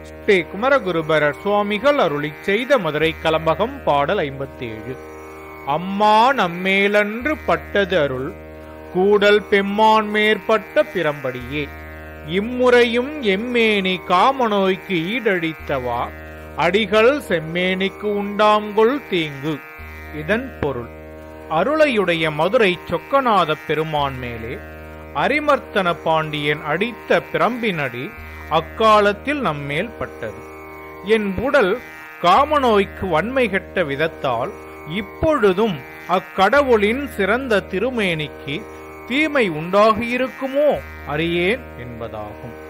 ஸ்ரீ குமரகுருபரர் சுவாமிகள் அருளிச் செய்த மதுரை கலம்பகம் பாடல் ஐம்பத்தேழு அம்மா நம்மேலன்று பட்டது அருள் கூடல் பெம்மான் மேற்பட்ட பிறம்படியே இம்முறையும் எம்மேனி காமநோய்க்கு ஈடழித்தவா அடிகள் செம்மேனிக்கு உண்டாங்கொள் தீங்கு இதன் பொருள் அருளையுடைய மதுரை சொக்கநாத பெருமான் மேலே அரிமர்த்தன பாண்டியன் அடித்த பிரம்பினடி அக்காலத்தில் நம்மேல் பட்டது என் உடல் காமநோய்க்கு வன்மை கெட்ட விதத்தால் இப்பொழுதும் அக்கடவுளின் சிறந்த திருமேனிக்கு தீமை உண்டாகியிருக்குமோ அறியேன் என்பதாகும்